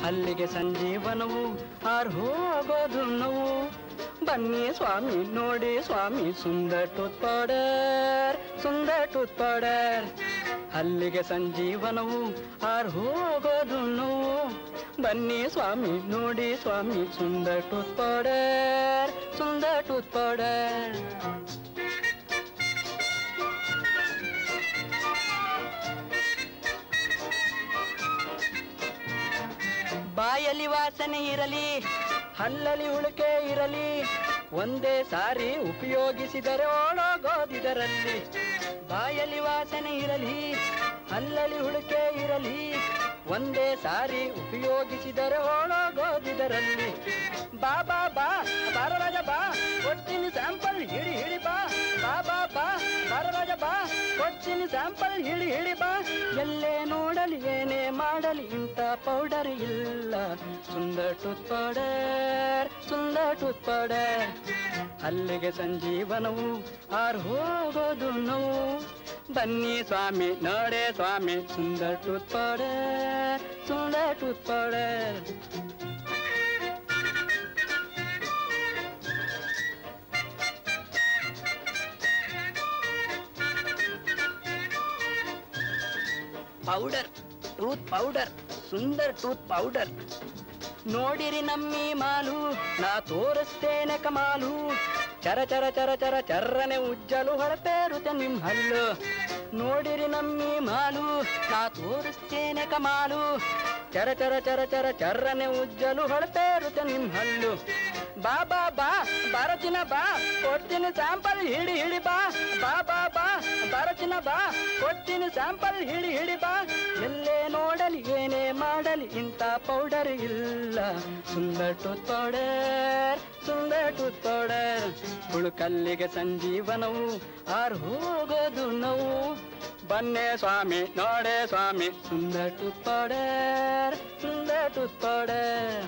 ಅಲ್ಲಿಗೆ ಸಂಜೀವನವು ಆರ್ ಹೋಗೋದು ನೋವು ಬನ್ನಿ ಸ್ವಾಮಿ ನೋಡಿ ಸ್ವಾಮಿ Sundar tooth powder Sundar tooth powder ಅಲ್ಲಿಗೆ ಸಂಜೀವನವು ಆರ್ ಹೋಗೋದು ನೋವು ಬನ್ನಿ ಸ್ವಾಮಿ ನೋಡಿ ಸ್ವಾಮಿ Sundar tooth powder Sundar tooth powder ಬಾಯಲ್ಲಿ ವಾಸನೆ ಇರಲಿ ಹಲ್ಲಲ್ಲಿ ಉಳುಕೆ ಇರಲಿ ಒಂದೇ ಸಾರಿ ಉಪಯೋಗಿಸಿದರೆ ಓಡೋಗೋದಿದರಲ್ಲಿ ಬಾಯಲ್ಲಿ ವಾಸನೆ ಇರಲಿ ಹಲ್ಲಲ್ಲಿ ಉಳುಕೆ ಇರಲಿ ಒಂದೇ ಸಾರಿ ಉಪಯೋಗಿಸಿದರೆ ಓಡೋಗೋದಿದರಲ್ಲಿ ಬಾ ಬಾ ಬಾ ಬಾರರಾಜ ಬಾ ಕೊಡ್ತೀನಿ ಸ್ಯಾಂಪಲ್ ಹಿಡಿ ಹಿಡಿ ಬಾ ಬಾ ಬಾ ಬಾ ಬಾರರಾಜ ಬಾ ಕೊಡ್ತೀನಿ ಸ್ಯಾಂಪಲ್ ಹಿಡಿ ಹಿಡಿ ಬಾ ಎಲ್ಲೇ ನೋಡಲಿ ಏನೇ ಮಾಡಲಿ ಇಂಥ ಪೌಡರ್ ಇಲ್ಲ Sundar tooth powder Sundar tooth powder ಅಲ್ಲಿಗೆ ಸಂಜೀವನವು ಆರ್ ಹೋಗೋದು ನೋವು ಬನ್ನಿ ಸ್ವಾಮಿ ನೋಡೆ ಸ್ವಾಮಿ Sundar tooth powder Sundar tooth powder powder tooth powder Sundar tooth powder ನೋಡಿರಿ ನಮ್ಮಿ ಮಾಲು ನಾ ತೋರಿಸ್ತೇನೆ ಕಮಾಲು ಚರ ಚರ ಚರ ಚರ ಚರ್ರನೆ ಉಜ್ಜಲು ಹೊಳಪೇರುತ್ತೆ ನಿಮ್ ಹಲ್ಲು ನೋಡಿರಿ ನಮ್ಮಿ ಮಾಲು ನಾ ತೋರಿಸ್ತೇನೆ ಕಮಾಲು ಚರ ಚರ ಚರ ಚರ ಚರ್ರನೆ ಉಜ್ಜಲು ಹೊಳಪೇರುತ್ತೆ ನಿಮ್ ಹಲ್ಲು ಬಾ ಬಾ ಬಾ ಬರಚಿನ ಬಾ ಕೊಡ್ತೀನಿ ಸ್ಯಾಂಪಲ್ ಹಿಡಿ ಹಿಡಿ ಬಾ ಬಾ ಬಾ ಬಾ ಬರಚಿನ ಬಾ ಕೊಡ್ತೀನಿ ಸ್ಯಾಂಪಲ್ ಹಿಡಿ ಹಿಡಿ ಬಾ ಎಲ್ಲೇ ನೋಡಲಿ ಏನೇ ಮಾಡಲಿ ಇಂಥ ಪೌಡರ್ ಇಲ್ಲ Sundar tooth powder Sundar tooth powder ಹುಳುಕಲ್ಲಿಗೆ ಸಂಜೀವನವು ಆರ್ ಹೋಗೋದು ನೋವು ಬನ್ನೆ ಸ್ವಾಮಿ ನೋಡೆ ಸ್ವಾಮಿ Sundar tooth powder Sundar tooth powder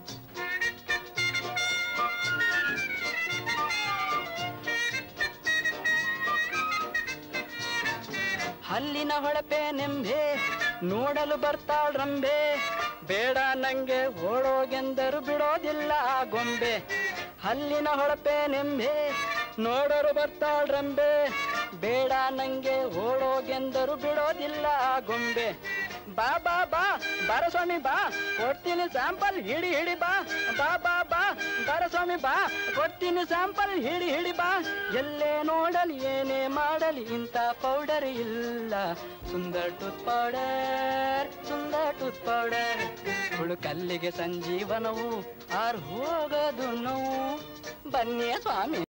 ಹಲ್ಲಿನ ಹೊಳಪೆ ನೆಂಬೆ ನೋಡಲು ಬರ್ತಾಳ್ರಂಬೆ ಬೇಡ ನಂಗೆ ಓಡೋಗೆಂದರು ಬಿಡೋದಿಲ್ಲ ಆ ಗೊಂಬೆ ಹಲ್ಲಿನ ಹೊಳಪೆ ನೆಂಬೆ ನೋಡಲು ಬರ್ತಾಳ್ರಂಬೆ ಬೇಡ ನಂಗೆ ಓಡೋಗೆಂದರು ಬಿಡೋದಿಲ್ಲ ಆ ಗೊಂಬೆ ಬಾ ಬಾ ಬಾ ಬಾರ ಸ್ವಾಮಿ ಬಾ ಕೊಡ್ತೀನಿ ಸ್ಯಾಂಪಲ್ ಹಿಡಿ ಹಿಡಿ ಬಾ ಬಾ ಬಾ ಬಾ ಬಾರ ಸ್ವಾಮಿ ಬಾ ಕೊಡ್ತೀನಿ ಸ್ಯಾಂಪಲ್ ಹಿಡಿ ಹಿಡಿ ಬಾ ಎಲ್ಲೇ ನೋಡಲಿ ಏನೇ ಮಾಡಲಿ ಇಂಥ ಪೌಡರ್ ಇಲ್ಲ Sundar tooth powder Sundar tooth powder ಹುಳುಕಲ್ಲಿಗೆ ಸಂಜೀವನವು ಆರ್ ಹೋಗೋದು ನೋವು ಬನ್ನಿಯ ಸ್ವಾಮಿ